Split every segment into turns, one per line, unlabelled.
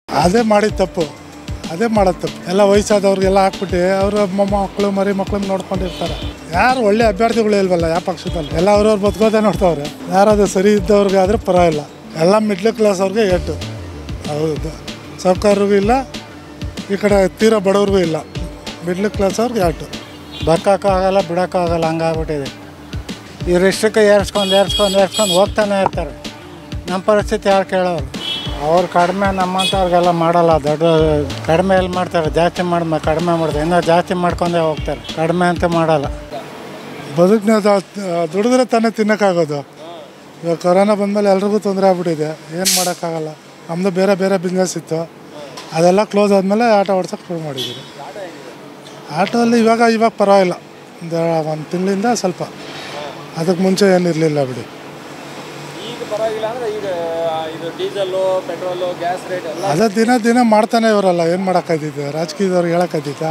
ಅದೇ ಮಾಡಿದ ತಪ್ಪು ಅದೇ ಮಾಡೋದು ತಪ್ಪು ಎಲ್ಲ ವಯಸ್ಸಾದವ್ರಿಗೆಲ್ಲ ಹಾಕ್ಬಿಟ್ಟು ಅವ್ರ ಮೊಮ್ಮಕ್ಕಳು ಮರಿ ಮಕ್ಳನ್ನ ನೋಡ್ಕೊಂಡಿರ್ತಾರೆ ಯಾರು ಒಳ್ಳೆ ಅಭ್ಯರ್ಥಿಗಳು ಇಲ್ವಲ್ಲ ಯಾವ ಪಕ್ಷದಲ್ಲಿ ಎಲ್ಲ ಅವ್ರವ್ರು ಬದುಕೋದೇ ನೋಡ್ತಾವ್ರೆ ಯಾರಾದ್ರು ಸರಿ ಇದ್ದವ್ರಿಗೆ ಆದರೆ ಪರವಾಗಿಲ್ಲ ಎಲ್ಲ ಮಿಡ್ಲ್ ಕ್ಲಾಸ್ ಅವ್ರಿಗೆ ಏಟು ಹೌದು ಸಾವುಕಾರರಿಗೂ ಇಲ್ಲ ಈ ಕಡೆ ತೀರಾ ಬಡವ್ರಿಗೂ ಇಲ್ಲ ಮಿಡ್ಲ್ ಕ್ಲಾಸ್ ಅವ್ರಿಗೆ ಏಟು
ಬಕ್ಕಾಗಲ್ಲ ಬಿಡೋಕ್ಕಾಗಲ್ಲ ಹಂಗಾಗ್ಬಿಟ್ಟಿದೆ ಇವ್ರಿಷ್ಟಕ್ಕೆ ಏರ್ಸ್ಕೊಂಡು ಏರ್ಸ್ಕೊಂಡು ಏರ್ಸ್ಕೊಂಡು ಹೋಗ್ತಾನೆ ಇರ್ತಾರೆ ನಮ್ಮ ಪರಿಸ್ಥಿತಿ ಯಾರು ಕೇಳೋರು ಅವ್ರು ಕಡಿಮೆ ನಮ್ಮಂಥವ್ರಿಗೆಲ್ಲ ಮಾಡಲ್ಲ ದೊಡ್ಡ ಕಡಿಮೆ ಎಲ್ಲಿ ಮಾಡ್ತಾರೆ ಜಾಸ್ತಿ ಮಾಡಿ ಕಡಿಮೆ ಮಾಡ್ತಾರೆ ಇನ್ನೂ ಜಾಸ್ತಿ ಮಾಡ್ಕೊಂಡೇ ಹೋಗ್ತಾರೆ ಕಡಿಮೆ ಅಂತ ಮಾಡಲ್ಲ
ಬದುಕನ್ನ ದುಡಿದ್ರೆ ತಾನೇ ತಿನ್ನೋಕ್ಕಾಗೋದು ಇವಾಗ ಕೊರೋನಾ ಬಂದಮೇಲೆ ಎಲ್ರಿಗೂ ತೊಂದರೆ ಆಗ್ಬಿಟ್ಟಿದೆ ಏನು ಮಾಡೋಕ್ಕಾಗಲ್ಲ ನಮ್ಮದು ಬೇರೆ ಬೇರೆ ಬಿಸ್ನೆಸ್ ಇತ್ತು ಅದೆಲ್ಲ ಕ್ಲೋಸ್ ಆದಮೇಲೆ ಆಟೋ ಓಡ್ಸೋಕೆ ಶುರು ಮಾಡಿದ್ದೀವಿ ಆಟೋಲ್ಲಿ ಇವಾಗ ಇವಾಗ ಪರವಾಗಿಲ್ಲ ಒಂದು ಒಂದು ತಿಂಗಳಿಂದ ಸ್ವಲ್ಪ ಅದಕ್ಕೆ ಮುಂಚೆ ಏನಿರಲಿಲ್ಲ ಬಿಡಿ
ಈಗ ಪರವಾಗಿಲ್ಲ ಅಂದ್ರೆ ಈಗ ಇದು ಡೀಸೆಲ್ಲು ಪೆಟ್ರೋಲು ಗ್ಯಾಸ್ ರೇಟ್ ಎಲ್ಲ
ಅದೇ ದಿನ ದಿನ ಮಾಡ್ತಾನೆ ಇವರಲ್ಲ ಏನು ಮಾಡೋಕ್ಕಾಯ್ತಿತ್ತು ರಾಜಕೀಯದವ್ರಿಗೆ ಹೇಳೋಕ್ಕಾಯ್ತಿತ್ತ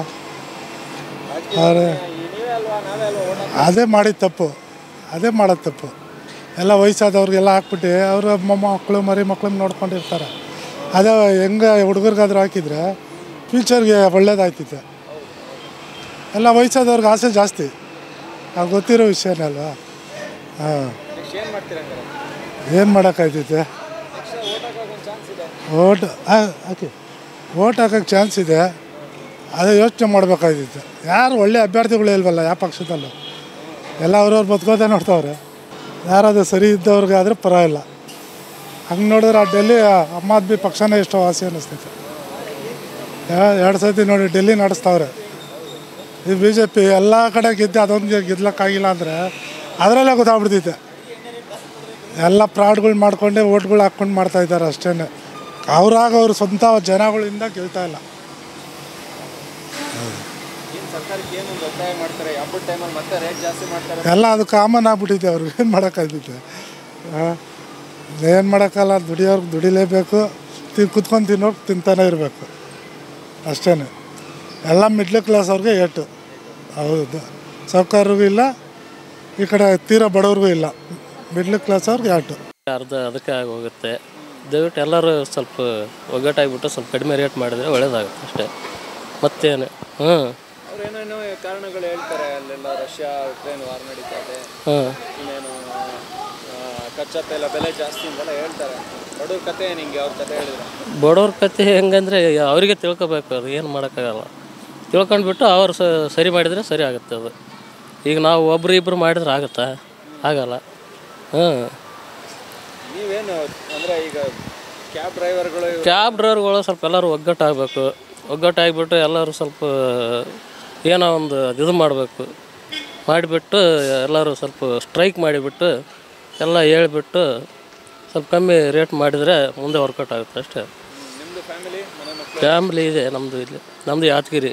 ಅವ್ರೆ
ನೀವೇ ಅಲ್ವಾ ನಾವೇ ಅಲ್ವಾ ಓಟ್
ಅದೇ ಮಾಡಿದ ತಪ್ಪು ಅದೇ ಮಾಡೋದು ತಪ್ಪು ಎಲ್ಲ ವಯಸ್ಸಾದವ್ರಿಗೆಲ್ಲ ಹಾಕ್ಬಿಟ್ಟು ಅವ್ರ ಮೊಮ್ಮಕ್ಕಳು ಮರಿ ಮಕ್ಳನ್ನ ನೋಡ್ಕೊಂಡಿರ್ತಾರೆ ಅದೇ ಹೆಂಗೆ ಹುಡುಗರಿಗಾದ್ರೂ ಹಾಕಿದರೆ ಫ್ಯೂಚರ್ಗೆ ಒಳ್ಳೇದಾಯ್ತಿತ್ತು ಎಲ್ಲ ವಯಸ್ಸಾದವ್ರಿಗೆ ಆಸೆ ಜಾಸ್ತಿ ಅದು ಗೊತ್ತಿರೋ ವಿಷಯನೇ ಅಲ್ವಾ ಹಾಂ
ನೆಕ್ಸ್ಟ್ ಏನು ಮಾಡ್ತೀರಾ ಹಂಗಾರೆ
ಏನು ಮಾಡೋಕ್ಕಾಯ್ತೈತೆ
ನೆಕ್ಸ್ಟ್ ಓಟ್ ಹಾಕೋಕೆ ಒಂದು ಚಾನ್ಸ್ ಇದೆ
ಓಟ್ ಹಾಕಿ ಓಟ್ ಹಾಕೋಕ್ಕೆ ಚಾನ್ಸ್ ಇದೆ ಅದೇ ಯೋಚನೆ ಮಾಡಬೇಕಾಗಿತ್ತು ಯಾರು ಒಳ್ಳೆ ಅಭ್ಯರ್ಥಿಗಳು ಇಲ್ವಲ್ಲ ಯಾವ ಪಕ್ಷದಲ್ಲೂ ಎಲ್ಲ ಅವ್ರವ್ರು ಬದುಕೋದೇ ನೋಡ್ತಾವ್ರೆ ಯಾರಾದರೂ ಸರಿ ಇದ್ದವ್ರಿಗೆ ಆದರೆ ಪರವಾಗಿಲ್ಲ ಹಂಗೆ ನೋಡಿದ್ರೆ ಆ ಡೆಲ್ಲಿ ಆಮ್ ಆದ್ಮಿ ಪಕ್ಷನೇ ಎಷ್ಟೋ ವಾಸಿ ಅನ್ನಿಸ್ತೈತೆ ಎರಡು ಸತಿ ನೋಡಿ ಡೆಲ್ಲಿ ನಡೆಸ್ತಾವ್ರೆ ಈ ಬಿ ಜೆ ಪಿ ಎಲ್ಲ ಕಡೆ ಗೆದ್ದು ಅದೊಂದು ಗೆದ್ಲಕ್ಕಾಗಿಲ್ಲ ಅಂದರೆ ಅದರಲ್ಲೇ ಗೊತ್ತಾಗ್ಬಿಡ್ತೈತೆ ಎಲ್ಲ ಫ್ರಾಡ್ಗಳು ಮಾಡ್ಕೊಂಡೆ ಓಟ್ಗಳು ಹಾಕ್ಕೊಂಡು ಮಾಡ್ತಾ ಇದ್ದಾರೆ ಅಷ್ಟೇ ಅವ್ರಾಗ ಅವ್ರ ಸ್ವಂತ ಜನಗಳಿಂದ ಗೆಲ್ತಾ ಇಲ್ಲ
ಏನು ಸರ್ಕಾರಕ್ಕೆ ಏನು ಒಂದು ಒತ್ತಾಯ ಮಾಡ್ತಾರೆ ಹಬ್ಬದ ಟೈಮಲ್ಲಿ ಮತ್ತೆ ರೇಟ್ ಜಾಸ್ತಿ ಮಾಡ್ತಾರೆ
ಎಲ್ಲ ಅದು ಕಾಮನ್ ಆಗ್ಬಿಟ್ಟಿದೆ ಅವ್ರಿಗೆ ಏನು ಮಾಡೋಕ್ಕಾಗ್ತೈತೆ ಏನು ಮಾಡೋಕ್ಕಲ್ಲ ದುಡಿಯೋರ್ಗೆ ದುಡಿಲೇಬೇಕು ತಿ ಕುತ್ಕೊಂಡು ತಿನ್ನೋರ್ಗೆ ತಿಂತಾನೆ ಇರಬೇಕು ಅಷ್ಟೇ ಎಲ್ಲ ಮಿಡ್ಲ್ ಕ್ಲಾಸ್ ಅವ್ರಿಗೆ ಏಟು ಹೌದು ಸಾವುಕಾರರಿಗೂ ಇಲ್ಲ ಈ ಕಡೆ ತೀರಾ ಬಡವ್ರಿಗೂ ಇಲ್ಲ ಮಿಡ್ಲ್ ಕ್ಲಾಸ್ ಅವ್ರಿಗೆ ಏಟು
ಅರ್ಧ ಅದಕ್ಕೆ ಆಗಿ ಹೋಗುತ್ತೆ ದಯವಿಟ್ಟು ಎಲ್ಲರೂ ಸ್ವಲ್ಪ ಒಗ್ಗಟ್ಟಾಗಿಬಿಟ್ಟು ಸ್ವಲ್ಪ ಕಡಿಮೆ ರೇಟ್ ಮಾಡಿದರೆ ಒಳ್ಳೇದಾಗುತ್ತೆ ಅಷ್ಟೇ ಮತ್ತೇನು ಹ್ಞೂ
ಅವ್ರು ಏನೇನೋ ಕಾರಣಗಳು ಹೇಳ್ತಾರೆ ಅಲ್ಲೆಲ್ಲ ರಷ್ಯಾ ಉಕ್ರೇನ್ ವಾರ್ ನಡೀತಾ ಇದೆ
ಹ್ಞೂ
ಇನ್ನೇನು ಆ, ಕಚ್ಚಾ ತೈಲ ಬೆಲೆ ಜಾಸ್ತಿ ಅಂತೆಲ್ಲ ಹೇಳ್ತಾರೆ ಬಡವ್ರ ಕತೆ ನಿಂಗೆ ಅವ್ರ ಕತೆ ಹೇಳಿದ್ರೆ
ಬಡವ್ರ ಕತೆ ಹೆಂಗಂದರೆ ಅವರಿಗೆ ತಿಳ್ಕೊಬೇಕು ಅದು ಏನು ಮಾಡೋಕ್ಕಾಗಲ್ಲ ತಿಳ್ಕೊಂಡ್ಬಿಟ್ಟು ಅವ್ರು ಸ ಸರಿ ಮಾಡಿದರೆ ಸರಿ ಆಗುತ್ತೆ ಅದು ಈಗ ನಾವು ಒಬ್ರು ಇಬ್ಬರು ಮಾಡಿದ್ರೆ ಆಗುತ್ತಾ ಆಗಲ್ಲ ಹ್ಞೂ
ನೀವೇನು ಅಂದರೆ ಈಗ ಕ್ಯಾಬ್ ಡ್ರೈವರ್ಗಳು
ಕ್ಯಾಬ್ ಡ್ರೈವರ್ಗಳು ಸ್ವಲ್ಪ ಎಲ್ಲರೂ ಒಗ್ಗಟ್ಟಾಗಬೇಕು ಒಗ್ಗಟ್ಟಾಗಿಬಿಟ್ಟು ಎಲ್ಲರೂ ಸ್ವಲ್ಪ ಏನೋ ಒಂದು ಇದು ಮಾಡಬೇಕು ಮಾಡಿಬಿಟ್ಟು ಎಲ್ಲರೂ ಸ್ವಲ್ಪ ಸ್ಟ್ರೈಕ್ ಮಾಡಿಬಿಟ್ಟು ಎಲ್ಲ ಹೇಳ್ಬಿಟ್ಟು ಸ್ವಲ್ಪ ಕಮ್ಮಿ ರೇಟ್ ಮಾಡಿದರೆ ಮುಂದೆ ವರ್ಕೌಟ್ ಆಗುತ್ತೆ ಅಷ್ಟೇ
ನಿಮ್ಮದು ಫ್ಯಾಮಿಲಿ ಮನೆ ಮಕ್ಕಳು
ಫ್ಯಾಮ್ಲಿ ಇದೆ ನಮ್ಮದು ಇಲ್ಲಿ ನಮ್ಮದು ಯಾದಗಿರಿ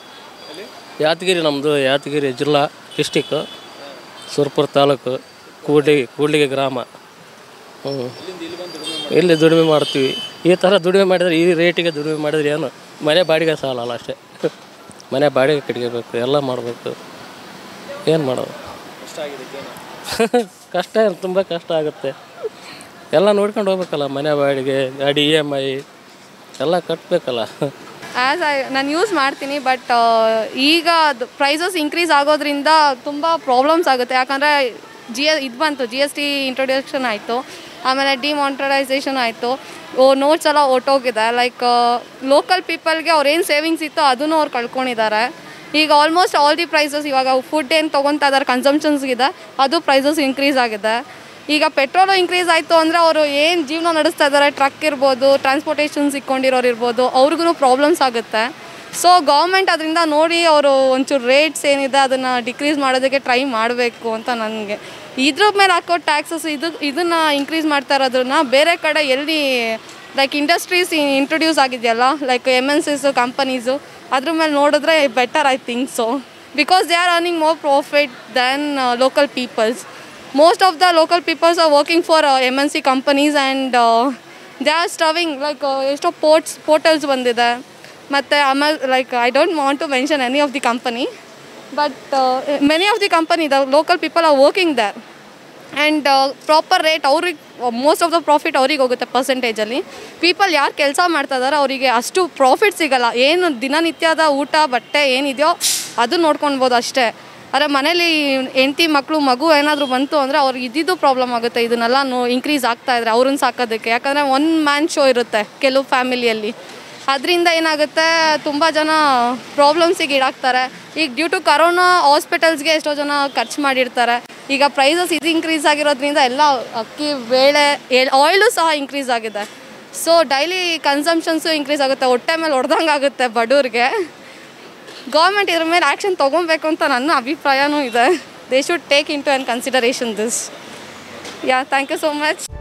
ಯಾದಗಿರಿ ನಮ್ಮದು ಯಾದಗಿರಿ ಜಿಲ್ಲಾ ಡಿಸ್ಟಿಕ್ಕು ಸುರ್ಪುರ ತಾಲೂಕು ಕೂಡ್ಲಿ ಕೂಡ್ಲಿಗೆ ಗ್ರಾಮ ಹ್ಞೂ ಇಲ್ಲಿ ದುಡಿಮೆ ಮಾಡ್ತೀವಿ ಈ ಥರ ದುಡಿಮೆ ಮಾಡಿದ್ರೆ ಈ ರೇಟಿಗೆ ದುಡಿಮೆ ಮಾಡಿದ್ರೆ ಏನು ಮನೆ ಬಾಡಿಗೆ ಸಾಲಲ್ಲ ಅಷ್ಟೇ ಮನೆ ಬಾಡಿಗೆ ಕಟ್ಕೋಬೇಕು ಎಲ್ಲ ಮಾಡಬೇಕು ಏನು ಮಾಡೋದು
ಕಷ್ಟ ಆಗಿದೆ ಜೀವನ
ಕಷ್ಟ ತುಂಬ ಕಷ್ಟ ಆಗುತ್ತೆ ಎಲ್ಲ ನೋಡ್ಕೊಂಡು ಹೋಗ್ಬೇಕಲ್ಲ ಮನೆ ಬಾಡಿಗೆ ಗಾಡಿ ಇ ಎಮ್ ಐ ಎಲ್ಲ ಕಟ್ಟಬೇಕಲ್ಲ
ಆ್ಯಸ್ ಐ ನಾನು ಯೂಸ್ ಮಾಡ್ತೀನಿ ಬಟ್ ಈಗ ಅದು ಪ್ರೈಸಸ್ ಇನ್ಕ್ರೀಸ್ ಆಗೋದ್ರಿಂದ ತುಂಬ ಪ್ರಾಬ್ಲಮ್ಸ್ ಆಗುತ್ತೆ ಯಾಕಂದರೆ ಜಿ ಎಸ್ ಇದು ಬಂತು ಜಿ ಎಸ್ ಟಿ ಇಂಟ್ರೊಡ್ಯೂಕ್ಷನ್ ಆಯಿತು ಆಮೇಲೆ ಡಿಮಾನಿಟರೈಸೇಷನ್ ಆಯಿತು ಓ ನೋಟ್ಸ್ ಎಲ್ಲ ಹೊರ್ಟೋಗಿದೆ ಲೈಕ್ ಲೋಕಲ್ ಪೀಪಲ್ಗೆ ಅವ್ರು ಏನು ಸೇವಿಂಗ್ಸ್ ಇತ್ತು ಅದನ್ನು ಅವ್ರು ಕಳ್ಕೊಂಡಿದ್ದಾರೆ ಈಗ ಆಲ್ಮೋಸ್ಟ್ ಆಲ್ ದಿ ಪ್ರೈಸಸ್ ಇವಾಗ ಫುಡ್ ಏನು ತೊಗೊತಾ ಇದ್ದಾರೆ ಕನ್ಸಂಪ್ಷನ್ಸ್ಗಿದೆ ಅದು ಪ್ರೈಸಸ್ ಇನ್ಕ್ರೀಸ್ ಆಗಿದೆ ಈಗ ಪೆಟ್ರೋಲು ಇನ್ಕ್ರೀಸ್ ಆಯಿತು ಅಂದರೆ ಅವರು ಏನು ಜೀವನ ನಡೆಸ್ತಾ ಇದ್ದಾರೆ ಟ್ರಕ್ ಇರ್ಬೋದು ಟ್ರಾನ್ಸ್ಪೋರ್ಟೇಷನ್ಸ್ ಇಕ್ಕೊಂಡಿರೋರು ಇರ್ಬೋದು ಅವ್ರಿಗೂ ಪ್ರಾಬ್ಲಮ್ಸ್ ಆಗುತ್ತೆ ಸೊ ಗೌರ್ಮೆಂಟ್ ಅದರಿಂದ ನೋಡಿ ಅವರು ಒಂಚೂರು ರೇಟ್ಸ್ ಏನಿದೆ ಅದನ್ನು ಡಿಕ್ರೀಸ್ ಮಾಡೋದಕ್ಕೆ ಟ್ರೈ ಮಾಡಬೇಕು ಅಂತ ನನಗೆ ಇದ್ರ ಮೇಲೆ ಹಾಕೋ ಟ್ಯಾಕ್ಸಸ್ ಇದು ಇದನ್ನು ಇನ್ಕ್ರೀಸ್ ಮಾಡ್ತಾ ಇರೋದನ್ನ ಬೇರೆ ಕಡೆ ಎಲ್ಲಿ ಲೈಕ್ ಇಂಡಸ್ಟ್ರೀಸ್ ಇಂಟ್ರೊಡ್ಯೂಸ್ ಆಗಿದೆಯಲ್ಲ like M N C's companies ಅದ್ರ ಮೇಲೆ ನೋಡಿದ್ರೆ better I think so because they are earning more profit then local peoples most of the local peoples are working for uh, MNC companies and uh, they are starving like uh, ಎಷ್ಟೋ ports portals ಬಂದಿದೆ ಮತ್ತು ಆಮೇಲೆ like I don't want to mention any of the company but many of the company the local people are working there and proper rate ಅವ್ರಿಗೆ most of the profit ಅವ್ರಿಗೆ ಹೋಗುತ್ತೆ ಪರ್ಸೆಂಟೇಜಲ್ಲಿ people ಯಾರು ಕೆಲಸ ಮಾಡ್ತಾ ಇದಾರೆ ಅವರಿಗೆ ಅಷ್ಟು ಪ್ರಾಫಿಟ್ ಸಿಗಲ್ಲ ಏನು ದಿನನಿತ್ಯದ ಊಟ ಬಟ್ಟೆ ಏನಿದೆಯೋ ಅದು ನೋಡ್ಕೊಳ್ಬೋದು ಅಷ್ಟೇ ಆದರೆ ಮನೇಲಿ ಹೆಂಡತಿ ಮಕ್ಕಳು ಮಗು ಏನಾದರೂ ಬಂತು ಅಂದರೆ ಅವ್ರಿಗೆ ಇದ್ದಿದ್ದು ಪ್ರಾಬ್ಲಮ್ ಆಗುತ್ತೆ ಇದನ್ನೆಲ್ಲ ನೋ ಇನ್ಕ್ರೀಸ್ ಆಗ್ತಾ ಇದ್ರೆ ಅವ್ರನ್ನ ಸಾಕೋದಕ್ಕೆ ಯಾಕಂದರೆ ಒನ್ ಮ್ಯಾನ್ ಶೋ ಇರುತ್ತೆ ಕೆಲವು ಫ್ಯಾಮಿಲಿಯಲ್ಲಿ ಅದರಿಂದ ಏನಾಗುತ್ತೆ ತುಂಬ ಜನ ಪ್ರಾಬ್ಲಮ್ಸಿಗೆ ಈಡಾಗ್ತಾರೆ ಈಗ ಡ್ಯೂ ಟು ಕರೋನಾ ಹಾಸ್ಪಿಟಲ್ಸ್ಗೆ ಎಷ್ಟೋ ಜನ ಖರ್ಚು ಮಾಡಿರ್ತಾರೆ ಈಗ ಪ್ರೈಸಸ್ ಇದು ಇನ್ಕ್ರೀಸ್ ಆಗಿರೋದ್ರಿಂದ ಎಲ್ಲ ಅಕ್ಕಿ ಬೇಳೆ ಆಯಿಲು ಸಹ ಇನ್ಕ್ರೀಸ್ ಆಗಿದೆ ಸೊ ಡೈಲಿ ಕನ್ಸಂಪ್ಷನ್ಸು ಇನ್ಕ್ರೀಸ್ ಆಗುತ್ತೆ ಹೊಟ್ಟೆ ಮೇಲೆ ಹೊಡೆದಂಗೆ ಆಗುತ್ತೆ ಬಡವ್ರಿಗೆ ಗೌರ್ಮೆಂಟ್ ಇದ್ರ ಮೇಲೆ ಆ್ಯಕ್ಷನ್ ತೊಗೊಬೇಕು ಅಂತ ನನ್ನ ಅಭಿಪ್ರಾಯನೂ ಇದೆ they should take in to an consideration this yeah thank you so much